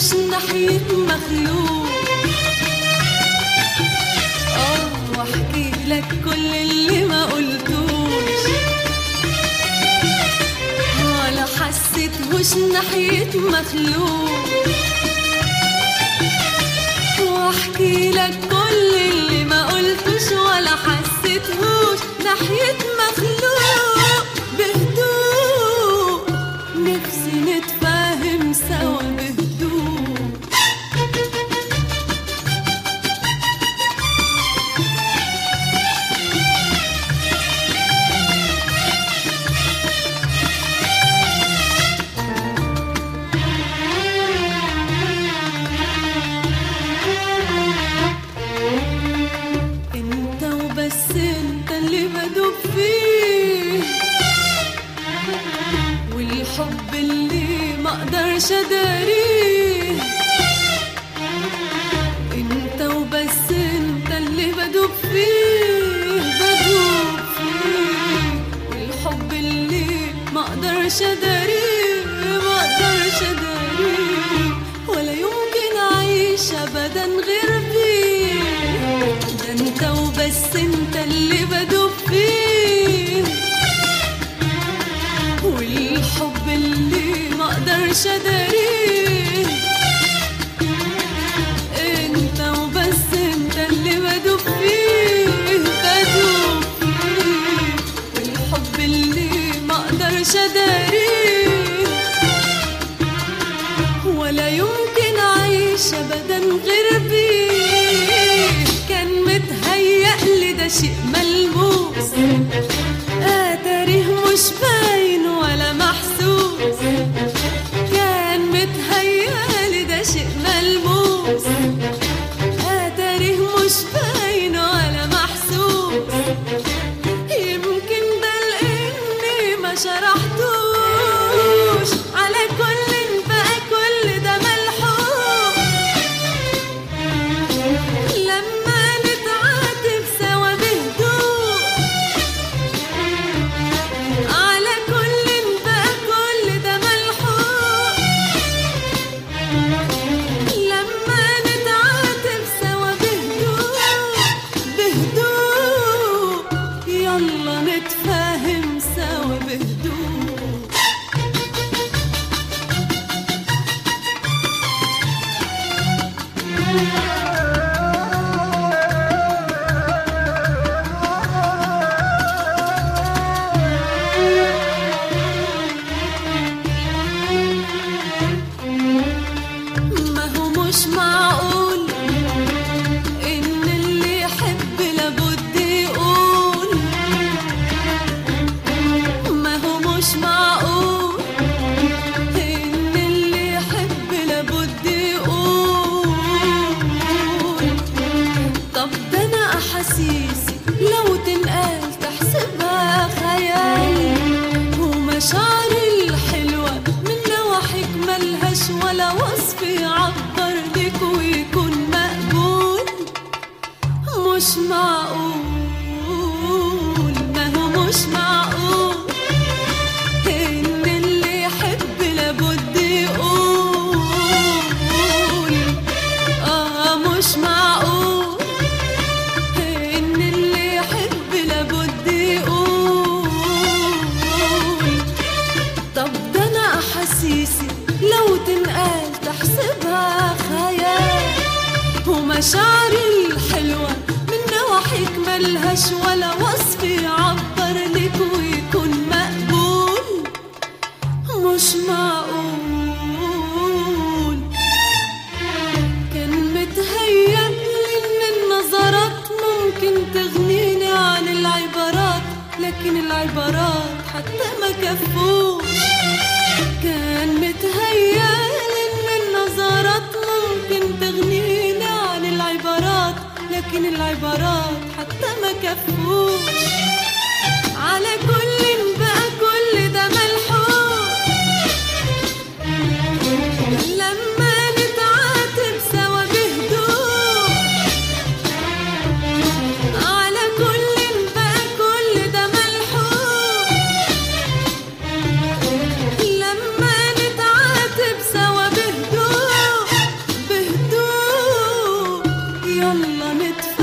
حسيتهوش ناحية مخلوق اه واحكي لك كل اللي ما قلتوش ولا حسيتهوش ناحية مخلوق واحكي لك كل اللي ما قلتوش ولا حسيتهوش ناحية مخلوق بهدوء نفسي نتفاهم سوا بهدوء انت وبس انت اللي بدوب فيه والحب اللي ما اقدرش اداريه انت وبس انت اللي بدوب فيه بدوب فيه والحب اللي ما اقدرش اداريه ما اقدرش اداريه ولا يمكن اعيش ابدا غير بيه ده انت وبس انت اللي بدوب فيه والحب اللي ما اقدرش اداريه انت وبس انت اللي بدوب فيه بدوب فيه والحب اللي ما اقدرش اداريه ولا يمكن اعيش ابدا غير بيه كان متهيأ لي ده شيء ملموس اتاريه مش باين ولا محسوس كان متهيأ لي ده شيء ملموس اتاريه مش باين ولا محسوس يمكن ده لاني ما شرحتوش على كل بقى كل ده ملحوق لما نتعاتب سوا بهدوء على كل بقى كل ده ملحوق لما نتعاتب سوا بهدوء بهدوء يلا نتفاهم سوا بهدوء ما هو مش معقول إن اللي يحب لابد يقول ما هو مش معقول إن اللي يحب لابد يقول طب ده أنا أحاسيسي لو تنقال تحسبها خيال ومشاعري الحلوة من نواحيك ملهاش ولا وصف يعبر لك ويكون مقبول مش معقول ما هو مش معقول إن اللي يحب لابد يقول آه مش معقول إن اللي يحب لابد يقول طب ده أنا أحاسيسي لو تنقال تحسبها خيال ومشاعري الحلوة من نواحيك ملهاش ولا وصف يعبر لك ويكون مقبول مش معقول كان متهيأ إن النظرات ممكن تغنيني عن العبارات لكن العبارات حتى ما كفوش كان متهيأ إن النظرات ممكن تغنيني عن العبارات لكن العبارات حتى ما كفوش على كل بقى كل ده ملحوق لما نتعاتب سوا بهدوء على كل بقى كل ده ملحوق لما نتعاتب سوا بهدوء طعنت